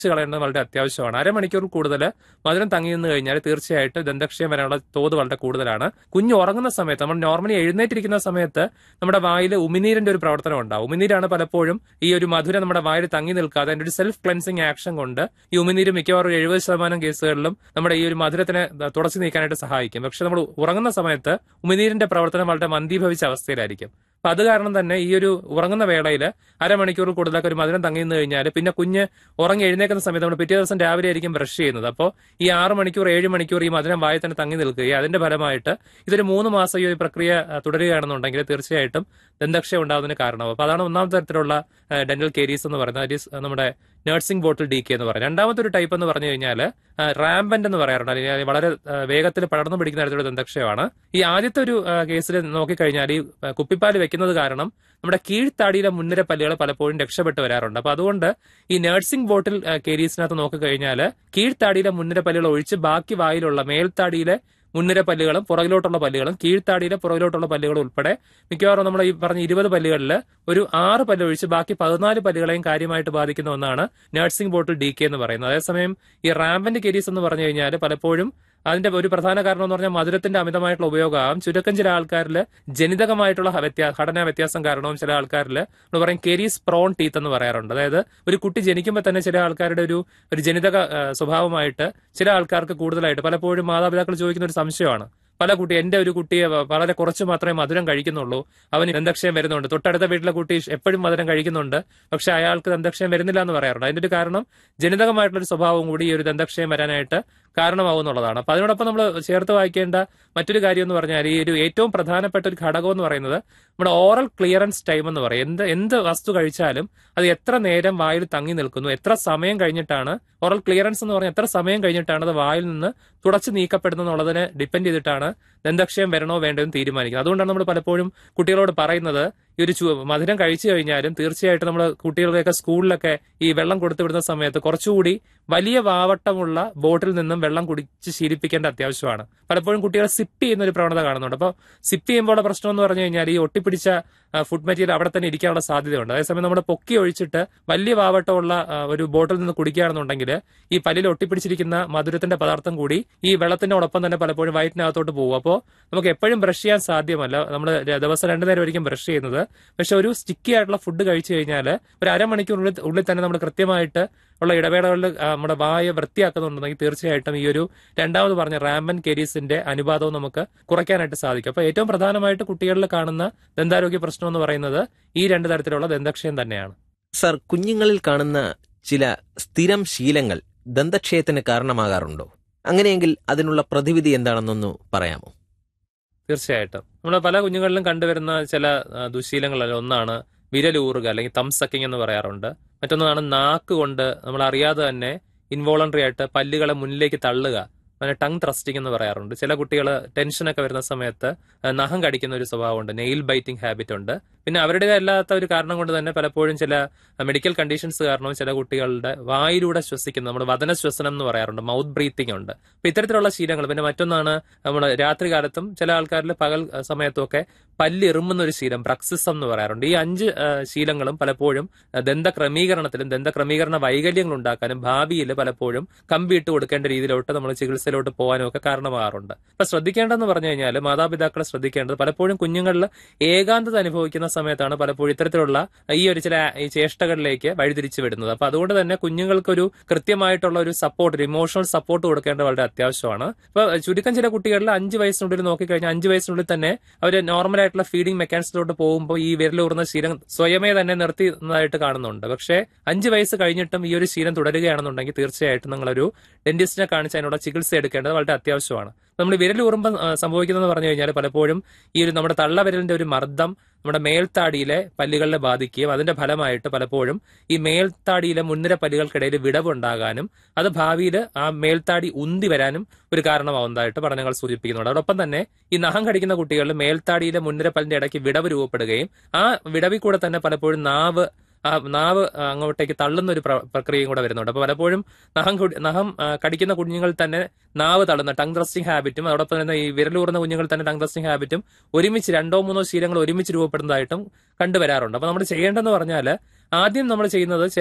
കളയേണ്ടത് വളരെ അത്യാവശ്യമാണ് അരമണിക്കൂർ കൂടുതൽ മധുരം തങ്ങി നിന്ന് കഴിഞ്ഞാൽ തീർച്ചയായിട്ടും ദന്തക്ഷയം വരാനുള്ള തോത് വളരെ കൂടുതലാണ് കുഞ്ഞ് ഉറങ്ങുന്ന സമയത്ത് നമ്മൾ നോർമലി എഴുന്നേറ്റിരിക്കുന്ന സമയത്ത് നമ്മുടെ വായിൽ ഉമിനീരിന്റെ ഒരു പ്രവർത്തനം ഉണ്ടാവും ഉമിനീരാണ് പലപ്പോഴും ഈ ഒരു മധുരം നമ്മുടെ വായിൽ തങ്ങി നിൽക്കാതെ അതിന്റെ ഒരു സെൽഫ് ക്ലെൻസിങ് ആക്ഷൻ കൊണ്ട് ഈ ഉമിനീര് മിക്കവാറും എഴുപത് ശതമാനം കേസുകളിലും നമ്മുടെ ഈ ഒരു മധുരത്തിനെ തുടച്ചു നീക്കാനായിട്ട് സഹായിക്കും പക്ഷെ നമ്മൾ ഉറങ്ങുന്ന സമയത്ത് ഉമിനീരിന്റെ പ്രവർത്തനം വളരെ മന്ദീഭവിച്ച അവസ്ഥയിലായിരിക്കും അപ്പൊ അത് കാരണം തന്നെ ഈ ഒരു ഉറങ്ങുന്ന വേളയിൽ അരമണിക്കൂർ കൂടുതലൊക്കെ ഒരു മധുരം തങ്ങി നിന്ന് കഴിഞ്ഞാൽ പിന്നെ കുഞ്ഞ് ഉറങ്ങി എഴുന്നേക്കുന്ന സമയത്ത് നമ്മൾ പിറ്റേ ദിവസം രാവിലെ ആയിരിക്കും ബ്രഷ് ചെയ്യുന്നത് അപ്പോൾ ഈ ആറ് മണിക്കൂർ ഏഴ് മണിക്കൂർ ഈ മധുരം വായിൽ തന്നെ തങ്ങി നിൽക്കുകയും അതിന്റെ ഫലമായിട്ട് ഇതൊരു മൂന്ന് മാസം ഈ ഒരു പ്രക്രിയ ആ, തുടരുകയാണെന്നുണ്ടെങ്കിൽ തീർച്ചയായിട്ടും ദന്തക്ഷയം ഉണ്ടാകുന്നതിന് കാരണമാവും അപ്പൊ അതാണ് ഒന്നാമത്തെ തരത്തിലുള്ള ഡെന്റൽ കേരീസ് എന്ന് പറയുന്നത് that is, ആ, നമ്മുടെ നഴ്സിംഗ് ബോട്ടിൽ ഡി കെ എന്ന് പറയുന്നത് രണ്ടാമത്തെ ഒരു ടൈപ്പ് എന്ന് പറഞ്ഞു കഴിഞ്ഞാൽ റാമ്പന്റ് എന്ന് പറയാറുണ്ട് അല്ലെങ്കിൽ വളരെ ആ, വേഗത്തിൽ പടർന്നു പിടിക്കുന്ന തരത്തിലുള്ള ദന്തക്ഷയമാണ് ഈ ആദ്യത്തെ ഒരു കേസിൽ നോക്കിക്കഴിഞ്ഞാൽ ഈ ആ, കുപ്പിപ്പാല് വെക്കുന്നത് കാരണം നമ്മുടെ കീഴ്ത്താടിയിലെ മുൻനിര പല്ലുകൾ പലപ്പോഴും രക്ഷപ്പെട്ട് വരാറുണ്ട് അപ്പൊ അതുകൊണ്ട് ഈ നഴ്സിംഗ് ബോട്ടിൽ കേരീസിനകത്ത് നോക്കിക്കഴിഞ്ഞാൽ കീഴ്ത്താടിയിലെ മുൻനിര പല്ലുകൾ ഒഴിച്ച് ബാക്കി വായിലുള്ള മേൽത്താടിയിലെ മുൻനിര പല്ലുകളും പുറകിലോട്ടുള്ള പല്ലുകളും കീഴ്ത്താടിയിലെ പുറകിലോട്ടുള്ള പല്ലുകളും ഉൾപ്പെടെ മിക്കവാറും നമ്മൾ ഈ പറഞ്ഞ ഇരുപത് പല്ലുകളിൽ ഒരു ആറ് പല്ല് ഒഴിച്ച് ബാക്കി പതിനാല് പല്ലുകളെയും കാര്യമായിട്ട് ബാധിക്കുന്ന ഒന്നാണ് നഴ്സിംഗ് ബോട്ടിൽ ഡി കെ എന്ന് പറയുന്നത് അതേസമയം ഈ റാമ്പന്റ് കെരീസ് എന്ന് പറഞ്ഞു കഴിഞ്ഞാൽ പലപ്പോഴും അതിന്റെ ഒരു പ്രധാന കാരണം എന്ന് പറഞ്ഞാൽ മധുരത്തിന്റെ അമിതമായിട്ടുള്ള ഉപയോഗമാകും ചുരുക്കം ചില ആൾക്കാരിൽ ജനിതകമായിട്ടുള്ള വ്യത്യാ ഘടനാ വ്യത്യാസം കാരണവും ചില ആൾക്കാരിൽ നമ്മൾ പറയും കെരീസ് പ്രോൺ ടീത്ത് എന്ന് പറയാറുണ്ട് അതായത് ഒരു കുട്ടി ജനിക്കുമ്പോൾ തന്നെ ചില ആൾക്കാരുടെ ഒരു ഒരു ജനിതക ആ, സ്വഭാവമായിട്ട് ചില ആൾക്കാർക്ക് കൂടുതലായിട്ട് പലപ്പോഴും മാതാപിതാക്കൾ ചോദിക്കുന്ന ഒരു സംശയമാണ് പല കുട്ടി എന്റെ ഒരു കുട്ടിയെ വ- വളരെ കുറച്ച് മാത്രമേ മധുരം കഴിക്കുന്നുള്ളൂ അവന് ദന്തക്ഷയം വരുന്നുണ്ട് തൊട്ടടുത്ത വീട്ടിലെ കുട്ടി എപ്പോഴും മധുരം കഴിക്കുന്നുണ്ട് പക്ഷെ അയാൾക്ക് ദന്തക്ഷയം വരുന്നില്ല എന്ന് പറയാറുണ്ട് അതിന്റെ ഒരു കാരണം ജനിതകമായിട്ടുള്ള ഒരു സ്വഭാവം കൂടി ഈ ഒരു ദന്തക്ഷയം വരാനായിട്ട് കാരണമാവുന്നുള്ളതാണ് അപ്പൊ അതിനോടൊപ്പം നമ്മൾ ചേർത്ത് വായിക്കേണ്ട മറ്റൊരു കാര്യം എന്ന് പറഞ്ഞാൽ ഈ ഒരു ഏറ്റവും പ്രധാനപ്പെട്ട ഒരു ഘടകം എന്ന് പറയുന്നത് നമ്മുടെ ഓറൽ ക്ലിയറൻസ് ടൈം എന്ന് പറയും എന്ത് എന്ത് വസ്തു കഴിച്ചാലും അത് എത്ര നേരം വായിൽ തങ്ങി നിൽക്കുന്നു എത്ര സമയം കഴിഞ്ഞിട്ടാണ് ഓറൽ ക്ലിയറൻസ് എന്ന് പറഞ്ഞാൽ എത്ര സമയം കഴിഞ്ഞിട്ടാണ് അത് വായിൽ നിന്ന് തുടച്ചു നീക്കപ്പെടുന്നു എന്നുള്ളതിനെ ഡിപ്പെൻഡ് ചെയ്തിട്ടാണ് ദന്തക്ഷയം വരണോ വേണ്ടോ എന്ന് തീരുമാനിക്കുന്നത് അതുകൊണ്ടാണ് നമ്മൾ പലപ്പോഴും കുട്ടികളോട് പറയുന്നത് ഈ ഒരു ചു- മധുരം കഴിച്ചു കഴിഞ്ഞാലും തീർച്ചയായിട്ടും നമ്മൾ കുട്ടികൾക്കൊക്കെ സ്കൂളിലൊക്കെ ഈ വെള്ളം കൊടുത്തു വിടുന്ന സമയത്ത് കുറച്ചുകൂടി വലിയ വാവട്ടമുള്ള ബോട്ടിൽ നിന്നും വെള്ളം കുടിച്ച് ശീലിപ്പിക്കേണ്ട അത്യാവശ്യമാണ് പലപ്പോഴും കുട്ടികൾ സിപ്പ് ചെയ്യുന്ന ഒരു പ്രവണത കാണുന്നുണ്ട് അപ്പോൾ സിപ്പ് ചെയ്യുമ്പോൾ ഉള്ള പ്രശ്നം എന്ന് പറഞ്ഞു കഴിഞ്ഞാൽ ഈ ഒട്ടിപ്പിടിച്ച ഫുഡ് മെറ്റീരിയൽ അവിടെ തന്നെ ഇരിക്കാനുള്ള സാധ്യതയുണ്ട് അതേസമയം നമ്മൾ പൊക്കി ഒഴിച്ചിട്ട് വലിയ വാവട്ടമുള്ള ആ, ഒരു ബോട്ടിൽ നിന്ന് കുടിക്കുകയാണെന്നുണ്ടെങ്കിൽ ഈ പല്ലിൽ ഒട്ടിപ്പിടിച്ചിരിക്കുന്ന മധുരത്തിന്റെ പദാർത്ഥം കൂടി ഈ വെള്ളത്തിനോടൊപ്പം തന്നെ പലപ്പോഴും വയറ്റിനകത്തോട്ട് പോകും അപ്പോൾ നമുക്ക് എപ്പോഴും ബ്രഷ് ചെയ്യാൻ സാധ്യമല്ല നമ്മൾ ദിവസം രണ്ടു നേരം ഒരിക്കലും ബ്രഷ് ചെയ്യുന്നത് പക്ഷെ ഒരു സ്റ്റിക്കി ആയിട്ടുള്ള ഫുഡ് കഴിച്ചു കഴിഞ്ഞാൽ ഒരു അരമണിക്കൂറിനുള്ളിൽ ഉള്ളിൽ തന്നെ നമ്മൾ കൃത്യമായിട്ട് ഉള്ള ഇടവേളകളിൽ ആ, നമ്മുടെ വായ വൃത്തിയാക്കുന്നുണ്ടെങ്കിൽ തീർച്ചയായിട്ടും ഈ ഒരു രണ്ടാമത് പറഞ്ഞ റാമ്പൻ കെരീസിന്റെ അനുപാതവും നമുക്ക് കുറയ്ക്കാനായിട്ട് സാധിക്കും അപ്പൊ ഏറ്റവും പ്രധാനമായിട്ട് കുട്ടികളിൽ കാണുന്ന ദന്താരോഗ്യ പ്രശ്നം എന്ന് പറയുന്നത് ഈ രണ്ട് തരത്തിലുള്ള ദന്തക്ഷയം തന്നെയാണ് സർ കുഞ്ഞുങ്ങളിൽ കാണുന്ന ചില സ്ഥിരം ശീലങ്ങൾ ദന്തക്ഷയത്തിന് കാരണമാകാറുണ്ടോ അങ്ങനെയെങ്കിൽ അതിനുള്ള പ്രതിവിധി എന്താണെന്നൊന്ന് പറയാമോ തീർച്ചയായിട്ടും നമ്മൾ പല കുഞ്ഞുങ്ങളിലും കണ്ടുവരുന്ന ചില ആ, ദുശീലങ്ങളിൽ ഒന്നാണ് വിരലൂറുക അല്ലെങ്കിൽ തം സക്കിങ് എന്ന് പറയാറുണ്ട് മറ്റൊന്നാണ് നാക്ക് കൊണ്ട് നമ്മൾ അറിയാതെ തന്നെ ഇൻവോളണ്ടറി ആയിട്ട് പല്ലുകളെ മുന്നിലേക്ക് തള്ളുക അങ്ങനെ ടങ് ത്രസ്റ്റിംഗ് എന്ന് പറയാറുണ്ട് ചില കുട്ടികൾ ടെൻഷനൊക്കെ വരുന്ന സമയത്ത് ആ, നഖം കടിക്കുന്ന ഒരു സ്വഭാവമുണ്ട് നെയിൽ ബൈറ്റിംഗ് ഹാബിറ്റ് ഉണ്ട് പിന്നെ അവരുടേതല്ലാത്ത ഒരു കാരണം കൊണ്ട് തന്നെ പലപ്പോഴും ചില മെഡിക്കൽ കണ്ടീഷൻസ് കാരണവും ചില കുട്ടികളുടെ വായിലൂടെ ശ്വസിക്കുന്ന നമ്മൾ വദന ശ്വസനം എന്ന് പറയാറുണ്ട് മൗത്ത് ബ്രീത്തിങ് ഉണ്ട് അപ്പൊ ഇത്തരത്തിലുള്ള ശീലങ്ങൾ പിന്നെ മറ്റൊന്നാണ് നമ്മൾ രാത്രി കാലത്തും ചില ആൾക്കാരിൽ പകൽ ആ, സമയത്തും ഒക്കെ പല്ല് ഇറുമ്പുന്ന ഒരു ശീലം ബ്രക്സിസം എന്ന് പറയാറുണ്ട് ഈ അഞ്ച് ആ, ശീലങ്ങളും പലപ്പോഴും ആ, ദന്ത ക്രമീകരണത്തിലും ദന്ത ക്രമീകരണ വൈകല്യങ്ങൾ ഉണ്ടാക്കാനും ഭാവിയിൽ പലപ്പോഴും കമ്പിയിട്ട് കൊടുക്കേണ്ട രീതിയിലോട്ട് നമ്മൾ ചികിത്സയിലോട്ട് പോകാനും ഒക്കെ കാരണമാകാറുണ്ട് അപ്പൊ ശ്രദ്ധിക്കേണ്ടതെന്ന് പറഞ്ഞു കഴിഞ്ഞാൽ മാതാപിതാക്കളെ ശ്രദ്ധിക്കേണ്ടത് പലപ്പോഴും കുഞ്ഞുങ്ങളിൽ ഏകാന്തത അനുഭവിക്കുന്ന സമയത്താണ് പലപ്പോഴും ഇത്തരത്തിലുള്ള ഈ ഒരു ചില ഈ ചേഷ്ടകളിലേക്ക് വഴിതിരിച്ചു വിടുന്നത് അപ്പൊ അതുകൊണ്ട് തന്നെ കുഞ്ഞുങ്ങൾക്കൊരു കൃത്യമായിട്ടുള്ള ഒരു സപ്പോർട്ട് ഒരു ഇമോഷണൽ സപ്പോർട്ട് കൊടുക്കേണ്ടത് വളരെ അത്യാവശ്യമാണ് ഇപ്പൊ ചുരുക്കം ചില കുട്ടികളിൽ അഞ്ച് വയസ്സിനുള്ളിൽ നോക്കിക്കഴിഞ്ഞാൽ അഞ്ച് വയസ്സിനുള്ളിൽ തന്നെ അവർ നോർമൽ ആയിട്ടുള്ള ഫീഡിംഗ് മെക്കാനിസത്തിലോട്ട് പോകുമ്പോൾ ഈ വിരലൂർന്ന ശീലം സ്വയമേ തന്നെ നിർത്തുന്നതായിട്ട് കാണുന്നുണ്ട് പക്ഷേ അഞ്ച് വയസ്സ് കഴിഞ്ഞിട്ടും ഈ ഒരു ശീലം തുടരുകയാണെന്നുണ്ടെങ്കിൽ തീർച്ചയായിട്ടും നിങ്ങളൊരു ഡെന്റിസ്റ്റിനെ കാണിച്ച് അതിനുള്ള ചികിത്സ എടുക്കേണ്ടത് വളരെ അത്യാവശ്യമാണ് നമ്മൾ വിരലൂറുമ്പം ആ, സംഭവിക്കുന്നതെന്ന് പറഞ്ഞു കഴിഞ്ഞാൽ പലപ്പോഴും ഈ ഒരു നമ്മുടെ തള്ളവിരലിന്റെ ഒരു മർദ്ദം നമ്മുടെ മേൽത്താടിയിലെ പല്ലുകളെ ബാധിക്കുകയും അതിന്റെ ഫലമായിട്ട് പലപ്പോഴും ഈ മേൽത്താടിയിലെ മുൻനിര പല്ലുകൾക്കിടയിൽ വിടവുണ്ടാകാനും അത് ഭാവിയിൽ ആ മേൽത്താടി ഉന്തി വരാനും ഒരു കാരണമാവുന്നതായിട്ട് പഠനങ്ങൾ സൂചിപ്പിക്കുന്നുണ്ട് അതോടൊപ്പം തന്നെ ഈ നഖം കടിക്കുന്ന കുട്ടികളിൽ മേൽത്താടിയിലെ മുൻനിര പല്ലിന്റെ ഇടയ്ക്ക് വിടവ് രൂപപ്പെടുകയും ആ വിടവിൽ കൂടെ തന്നെ പലപ്പോഴും നാവ് ആ നാവ് അങ്ങോട്ടേക്ക് തള്ളുന്ന ഒരു പ്ര- പ്രക്രിയയും കൂടെ വരുന്നുണ്ട് അപ്പൊ പലപ്പോഴും നഖം കുടി- നഖം ആ, കടിക്കുന്ന കുഞ്ഞുങ്ങൾ തന്നെ നാവ് തള്ളുന്ന ടങ് ത്രസ്റ്റിംഗ് ഹാബിറ്റും അതോടൊപ്പം തന്നെ ഈ വിരലൂർന്ന കുഞ്ഞുങ്ങൾ തന്നെ ടങ് ത്രസ്റ്റിംഗ് ഹാബിറ്റും ഒരുമിച്ച് രണ്ടോ മൂന്നോ ശീലങ്ങൾ ഒരുമിച്ച് രൂപപ്പെടുന്നതായിട്ടും കണ്ടുവരാറുണ്ട് അപ്പൊ നമ്മൾ ചെയ്യേണ്ടതെന്ന് പറഞ്ഞാൽ ആദ്യം നമ്മൾ ചെയ്യുന്നത് ചില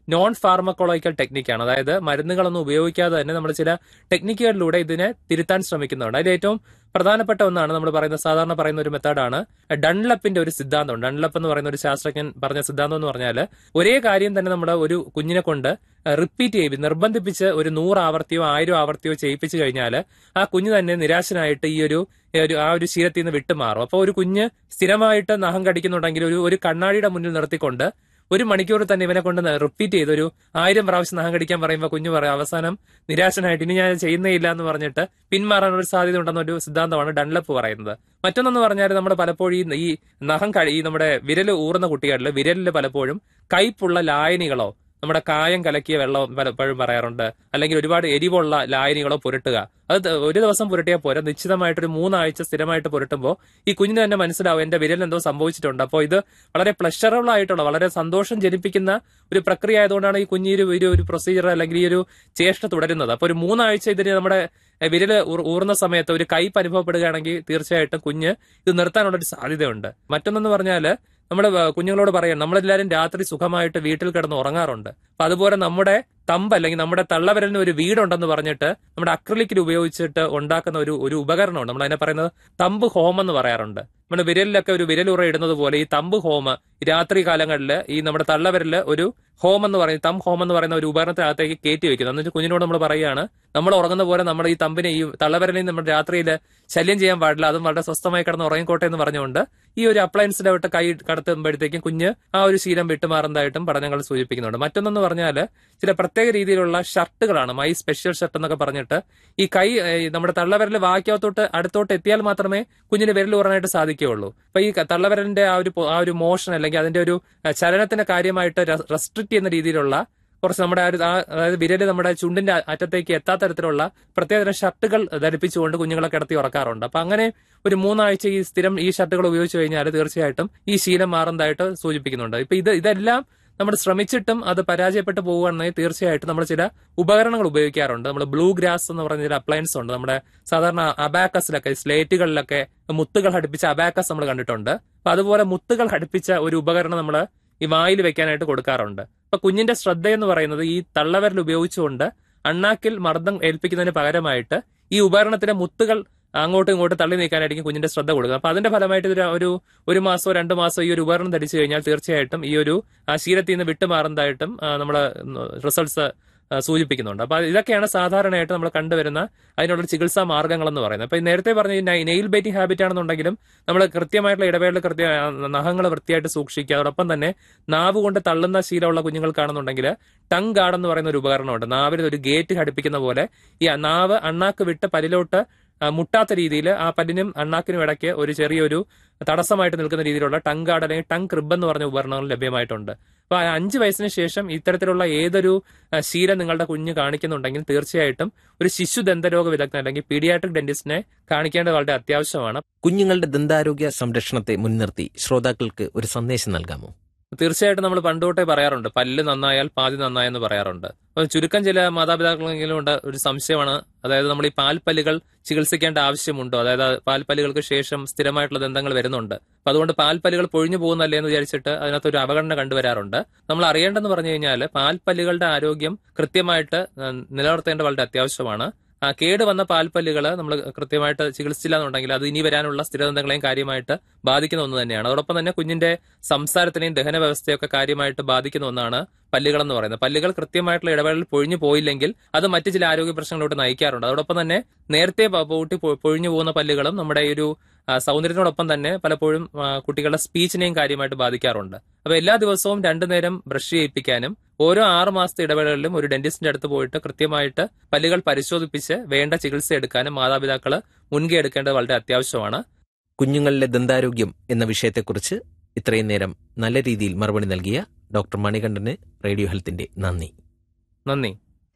നോൺ ഫാർമക്കോളജിക്കൽ ടെക്നിക്കാണ് അതായത് മരുന്നുകളൊന്നും ഉപയോഗിക്കാതെ തന്നെ നമ്മൾ ചില ടെക്നിക്കുകളിലൂടെ ഇതിനെ തിരുത്താൻ ശ്രമിക്കുന്നുണ്ട് അതിൽ ഏറ്റവും പ്രധാനപ്പെട്ട ഒന്നാണ് നമ്മൾ പറയുന്ന സാധാരണ പറയുന്ന ഒരു മെത്തേഡാണ് ഡൺലപ്പിന്റെ ഒരു സിദ്ധാന്തം ഡൺലപ്പ് എന്ന് പറയുന്ന ഒരു ശാസ്ത്രജ്ഞൻ പറഞ്ഞ സിദ്ധാന്തം എന്ന് പറഞ്ഞാൽ ഒരേ കാര്യം തന്നെ നമ്മുടെ ഒരു കുഞ്ഞിനെ കൊണ്ട് റിപ്പീറ്റ് ചെയ്ത് നിർബന്ധിപ്പിച്ച് ഒരു നൂറ് ആവർത്തിയോ ആയിരം ആവർത്തിയോ ചെയ്യിപ്പിച്ചു കഴിഞ്ഞാൽ ആ കുഞ്ഞ് തന്നെ നിരാശനായിട്ട് ഈ ഒരു ഒരു ആ ഒരു ശീലത്തിൽ നിന്ന് വിട്ടുമാറും അപ്പോൾ ഒരു കുഞ്ഞ് സ്ഥിരമായിട്ട് നഖം കടിക്കുന്നുണ്ടെങ്കിൽ ഒരു ഒരു കണ്ണാടിയുടെ മുന്നിൽ നിർത്തിക്കൊണ്ട് ഒരു മണിക്കൂർ തന്നെ ഇവനെ കൊണ്ട് റിപ്പീറ്റ് ചെയ്ത് ഒരു ആയിരം പ്രാവശ്യം നഖം കടിക്കാൻ പറയുമ്പോൾ കുഞ്ഞു പറയും അവസാനം നിരാശനായിട്ട് ഇനി ഞാൻ ചെയ്യുന്നേ ഇല്ല എന്ന് പറഞ്ഞിട്ട് പിന്മാറാൻ ഒരു സാധ്യത ഉണ്ടെന്ന ഒരു സിദ്ധാന്തമാണ് ഡൺലപ്പ് പറയുന്നത് മറ്റൊന്നെന്ന് പറഞ്ഞാൽ നമ്മൾ പലപ്പോഴും ഈ- ഈ നഖം കഴി ഈ നമ്മുടെ വിരൽ ഊർന്ന കുട്ടികളിൽ വിരലിൽ പലപ്പോഴും കയ്പുള്ള ലായനികളോ നമ്മുടെ കായം കലക്കിയ വെള്ളം പലപ്പോഴും പറയാറുണ്ട് അല്ലെങ്കിൽ ഒരുപാട് എരിവുള്ള ലായനികളോ പുരട്ടുക അത് ത- ഒരു ദിവസം പുരട്ടിയാൽ പോരാ നിശ്ചിതമായിട്ടൊരു മൂന്നാഴ്ച സ്ഥിരമായിട്ട് പുരട്ടുമ്പോൾ ഈ കുഞ്ഞിന് തന്നെ മനസ്സിലാവും എന്റെ വിരൽ എന്തോ സംഭവിച്ചിട്ടുണ്ട് അപ്പോൾ ഇത് വളരെ പ്ലഷറബിൾ ആയിട്ടുള്ള വളരെ സന്തോഷം ജനിപ്പിക്കുന്ന ഒരു പ്രക്രിയ ആയതുകൊണ്ടാണ് ഈ കുഞ്ഞി ഒരു ഒരു- ഒരു പ്രൊസീജിയർ അല്ലെങ്കിൽ ഈ ഒരു ചേഷ്ട തുടരുന്നത് അപ്പോൾ ഒരു മൂന്നാഴ്ച ഇതിന് നമ്മുടെ എഹ്, വിരല് ഊർ- ഊർന്ന സമയത്ത് ഒരു കയ്പ് അനുഭവപ്പെടുകയാണെങ്കിൽ തീർച്ചയായിട്ടും കുഞ്ഞ് ഇത് നിർത്താനുള്ള ഒരു സാധ്യതയുണ്ട് മറ്റൊന്നെന്ന് പറഞ്ഞാൽ നമ്മുടെ വ- കുഞ്ഞുങ്ങളോട് പറയാം നമ്മളെല്ലാവരും രാത്രി സുഖമായിട്ട് വീട്ടിൽ കിടന്ന് ഉറങ്ങാറുണ്ട് അപ്പൊ അതുപോലെ നമ്മുടെ തമ്പ് അല്ലെങ്കിൽ നമ്മുടെ തള്ളവിരലിന് ഒരു വീടുണ്ടെന്ന് പറഞ്ഞിട്ട് നമ്മുടെ അക്രലിക്കിൽ ഉപയോഗിച്ചിട്ട് ഉണ്ടാക്കുന്ന ഒരു ഒരു ഉപകരണമുണ്ട് നമ്മൾ അതിനെ പറയുന്നത് തമ്പ് ഹോം എന്ന് പറയാറുണ്ട് നമ്മുടെ വിരലിലൊക്കെ ഒരു വിരലുറ ഇടുന്നത് പോലെ ഈ തമ്പ് ഹോം രാത്രി കാലങ്ങളിൽ ഈ നമ്മുടെ തള്ളവിരല് ഒരു ഹോം എന്ന് പറയുന്ന തം ഹോം എന്ന് പറയുന്ന ഒരു ഉപകരണത്തിനകത്തേക്ക് കയറ്റി വെക്കുന്നത് എന്ന് വെച്ചാൽ കുഞ്ഞിനോട് നമ്മൾ പറയുകയാണ് നമ്മൾ ഉറങ്ങുന്ന പോലെ നമ്മുടെ ഈ തമ്പിനെ ഈ തള്ളവിരലിൽ നമ്മൾ രാത്രിയിൽ ശല്യം ചെയ്യാൻ പാടില്ല അതും വളരെ സ്വസ്ഥമായി കിടന്ന് ഉറങ്ങിക്കോട്ടെ എന്ന് പറഞ്ഞുകൊണ്ട് ഈ ഒരു അപ്ലയൻസിലോട്ട് കൈ കടത്തുമ്പോഴത്തേക്കും കുഞ്ഞ് ആ ഒരു ശീലം വിട്ടുമാറുന്നതായിട്ടും പഠനങ്ങൾ സൂചിപ്പിക്കുന്നുണ്ട് മറ്റൊന്നെന്ന് പറഞ്ഞാൽ ചില പ്രത്യേക രീതിയിലുള്ള ഷർട്ടുകളാണ് മൈ സ്പെഷ്യൽ ഷർട്ട് എന്നൊക്കെ പറഞ്ഞിട്ട് ഈ കൈ ഏഹ്, നമ്മുടെ തള്ളവിരൽ വാക്യത്തോട്ട് അടുത്തോട്ട് എത്തിയാൽ മാത്രമേ കുഞ്ഞിന് വിരൽ ഊറാനായിട്ട് സാധിക്കുകയുള്ളൂ അപ്പൊ ഈ ക- തള്ളവിരലിന്റെ ആ ഒരു പൊ- ആ ഒരു മോഷൻ അല്ലെങ്കിൽ അതിന്റെ ഒരു ഏഹ്, ചലനത്തിന്റെ കാര്യമായിട്ട് റെസ്ട്രിക്ട് ചെയ്യുന്ന രീതിയിലുള്ള കുറച്ച് നമ്മുടെ ആ ഒരു ആ- അതായത് വിരല് നമ്മുടെ ചുണ്ടിന്റെ അറ്റത്തേക്ക് എത്താത്ത തരത്തിലുള്ള പ്രത്യേകതരം ഷർട്ടുകൾ ധരിപ്പിച്ചുകൊണ്ട് കുഞ്ഞുങ്ങളെ കിടത്തി ഉറക്കാറുണ്ട് അപ്പൊ അങ്ങനെ ഒരു മൂന്നാഴ്ച ഈ സ്ഥിരം ഈ ഷർട്ടുകൾ ഉപയോഗിച്ച് കഴിഞ്ഞാൽ തീർച്ചയായിട്ടും ഈ ശീലം മാറുന്നതായിട്ട് സൂചിപ്പിക്കുന്നുണ്ട് ഇപ്പൊ ഇത് ഇതെല്ലാം നമ്മൾ ശ്രമിച്ചിട്ടും അത് പരാജയപ്പെട്ടു പോകുകയാണെങ്കിൽ തീർച്ചയായിട്ടും നമ്മൾ ചില ഉപകരണങ്ങൾ ഉപയോഗിക്കാറുണ്ട് നമ്മൾ ബ്ലൂ ഗ്രാസ് എന്ന് പറഞ്ഞ ചില അപ്ലയൻസ് ഉണ്ട് നമ്മുടെ സാധാരണ അബാക്കസിലൊക്കെ സ്ലേറ്റുകളിലൊക്കെ മുത്തുകൾ ഘടിപ്പിച്ച അബാക്കസ് നമ്മൾ കണ്ടിട്ടുണ്ട് അപ്പൊ അതുപോലെ മുത്തുകൾ ഘടിപ്പിച്ച ഒരു ഉപകരണം നമ്മൾ ഈ വായിൽ വെക്കാനായിട്ട് കൊടുക്കാറുണ്ട് അപ്പൊ കുഞ്ഞിന്റെ ശ്രദ്ധ എന്ന് പറയുന്നത് ഈ തള്ളവിരൽ ഉപയോഗിച്ചുകൊണ്ട് അണ്ണാക്കിൽ മർദ്ദം ഏൽപ്പിക്കുന്നതിന് പകരമായിട്ട് ഈ ഉപകരണത്തിലെ മുത്തുകൾ അങ്ങോട്ടും ഇങ്ങോട്ടും തള്ളി നീക്കാനായിരിക്കും കുഞ്ഞിന്റെ ശ്രദ്ധ കൊടുക്കുക അപ്പൊ അതിന്റെ ഫലമായിട്ട് ഇതൊരു ഒരു ഒരു മാസമോ രണ്ട് മാസമോ ഈ ഒരു ഉപകരണം ധരിച്ചു കഴിഞ്ഞാൽ തീർച്ചയായിട്ടും ഈ ഒരു ആ ശീലത്തിൽ നിന്ന് വിട്ടുമാറുന്നതായിട്ടും നമ്മൾ റിസൾട്ട്സ് സൂചിപ്പിക്കുന്നുണ്ട് അപ്പൊ ഇതൊക്കെയാണ് സാധാരണയായിട്ട് നമ്മൾ കണ്ടുവരുന്ന അതിനുള്ള ചികിത്സാ മാർഗ്ഗങ്ങൾ എന്ന് പറയുന്നത് അപ്പൊ ഈ നേരത്തെ പറഞ്ഞ ഈ നെയിൽ ബൈറ്റിംഗ് ഹാബിറ്റ് ആണെന്നുണ്ടെങ്കിലും നമ്മൾ കൃത്യമായിട്ടുള്ള ഇടവേളയിൽ കൃത്യ നഖങ്ങൾ വൃത്തിയായിട്ട് സൂക്ഷിക്കുക അതോടൊപ്പം തന്നെ നാവ് കൊണ്ട് തള്ളുന്ന ശീലമുള്ള കുഞ്ഞുങ്ങൾക്കാണെന്നുണ്ടെങ്കിൽ ടങ് ഗാർഡ് എന്ന് പറയുന്ന ഒരു ഉപകരണമുണ്ട് നാവിൽ ഒരു ഗേറ്റ് ഘടിപ്പിക്കുന്ന പോലെ ഈ നാവ് അണ്ണാക്ക് വിട്ട് പല്ലിലോട്ട് ആ, മുട്ടാത്ത രീതിയിൽ ആ പല്ലിനും അണ്ണാക്കിനും ഇടയ്ക്ക് ഒരു ചെറിയൊരു തടസ്സമായിട്ട് നിൽക്കുന്ന രീതിയിലുള്ള ടങ് ഗാർഡ് അല്ലെങ്കിൽ ടങ് ക്രിബ് എന്ന് പറഞ്ഞ ഉപകരണങ്ങൾ ലഭ്യമായിട്ടുണ്ട് അപ്പൊ ആ അഞ്ച് വയസ്സിന് ശേഷം ഇത്തരത്തിലുള്ള ഏതൊരു ആ, ശീലം നിങ്ങളുടെ കുഞ്ഞ് കാണിക്കുന്നുണ്ടെങ്കിൽ തീർച്ചയായിട്ടും ഒരു ശിശു ദന്തരോഗ വിദഗ്ധൻ അല്ലെങ്കിൽ പീഡിയാട്രിക് ഡെന്റിസ്റ്റിനെ കാണിക്കേണ്ടത് വളരെ അത്യാവശ്യമാണ് കുഞ്ഞുങ്ങളുടെ ദന്താരോഗ്യ സംരക്ഷണത്തെ മുൻനിർത്തി ശ്രോതാക്കൾക്ക് ഒരു സന്ദേശം നൽകാമോ തീർച്ചയായിട്ടും നമ്മൾ പണ്ടുതൊട്ടേ പറയാറുണ്ട് പല്ല് നന്നായാൽ പാതി നന്നായെന്ന് പറയാറുണ്ട് അപ്പൊ ചുരുക്കം ചില മാതാപിതാക്കളെങ്കിലും ഉണ്ട് ഒരു സംശയമാണ് അതായത് നമ്മൾ ഈ പാൽപ്പല്ലുകൾ ചികിത്സിക്കേണ്ട ആവശ്യമുണ്ടോ അതായത് ആ പാൽപ്പല്ലുകൾക്ക് ശേഷം സ്ഥിരമായിട്ടുള്ള ദന്തങ്ങൾ വരുന്നുണ്ട് അപ്പൊ അതുകൊണ്ട് പാൽപ്പല്ലുകൾ പൊഴിഞ്ഞു പോകുന്നല്ലേ എന്ന് വിചാരിച്ചിട്ട് അതിനകത്ത് ഒരു അവഗണന കണ്ടുവരാറുണ്ട് നമ്മൾ അറിയേണ്ടെന്ന് പറഞ്ഞു കഴിഞ്ഞാൽ പാൽപ്പല്ലുകളുടെ ആരോഗ്യം കൃത്യമായിട്ട് ആ, നിലനിർത്തേണ്ട വളരെ അത്യാവശ്യമാണ് ആ കേട് വന്ന പാൽപ്പല്ലുകൾ നമ്മൾ കൃത്യമായിട്ട് ചികിത്സിച്ചില്ല എന്നുണ്ടെങ്കിൽ അത് ഇനി വരാനുള്ള സ്ഥിരദന്തങ്ങളെയും കാര്യമായിട്ട് ബാധിക്കുന്ന ഒന്ന് തന്നെയാണ് അതോടൊപ്പം തന്നെ കുഞ്ഞിന്റെ സംസാരത്തിനെയും ദഹന വ്യവസ്ഥയൊക്കെ കാര്യമായിട്ട് ബാധിക്കുന്ന ഒന്നാണ് പല്ലുകൾ എന്ന് പറയുന്നത് പല്ലുകൾ കൃത്യമായിട്ടുള്ള ഇടവേളയിൽ പൊഴിഞ്ഞു പോയില്ലെങ്കിൽ അത് മറ്റു ചില ആരോഗ്യ പ്രശ്നങ്ങളോട്ട് നയിക്കാറുണ്ട് അതോടൊപ്പം തന്നെ നേരത്തെ പ- പൂട്ടി പൊ- പൊഴിഞ്ഞു പോകുന്ന പല്ലുകളും നമ്മുടെ ഈ ഒരു ആ, സൗന്ദര്യത്തിനോടൊപ്പം തന്നെ പലപ്പോഴും ആ, കുട്ടികളുടെ സ്പീച്ചിനെയും കാര്യമായിട്ട് ബാധിക്കാറുണ്ട് അപ്പൊ എല്ലാ ദിവസവും രണ്ടു നേരം ബ്രഷ് ചെയ്യിപ്പിക്കാനും ഓരോ ആറ് മാസത്തെ ഇടവേളകളിലും ഒരു ഡെന്റിസ്റ്റിന്റെ അടുത്ത് പോയിട്ട് കൃത്യമായിട്ട് പല്ലുകൾ പരിശോധിപ്പിച്ച് വേണ്ട ചികിത്സ എടുക്കാനും മാതാപിതാക്കൾ മുൻകൈ എടുക്കേണ്ടത് വളരെ അത്യാവശ്യമാണ് കുഞ്ഞുങ്ങളിലെ ദന്താരോഗ്യം എന്ന വിഷയത്തെക്കുറിച്ച് ഇത്രയും നേരം നല്ല രീതിയിൽ മറുപടി നൽകിയ ഡോക്ടർ മണികണ്ഠന് റേഡിയോ ഹെൽത്തിന്റെ നന്ദി നന്ദി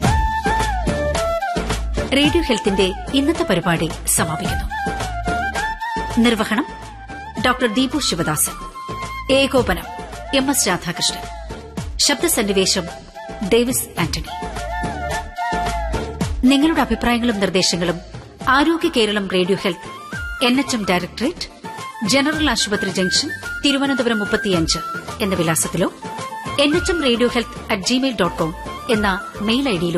റേഡിയോ ഹെൽത്തിന്റെ ഇന്നത്തെ പരിപാടി സമാപിക്കുന്നു നിർവഹണം ഡോക്ടർ ദീപു ശിവദാസൻ ഏകോപനം എം എസ് രാധാകൃഷ്ണൻ ശബ്ദസന്നിവേശം ഡേവിസ് ആന്റണി നിങ്ങളുടെ അഭിപ്രായങ്ങളും നിർദ്ദേശങ്ങളും Arogya Keralam radio health N H M directorate general ആശുപത്രി ജംഗ്ഷൻ തിരുവനന്തപുരം മുപ്പത്തിയഞ്ച് എന്ന വിലാസത്തിലോ N H M radio health at Gmail dot com എന്ന മെയിൽ ഐഡിയിലോ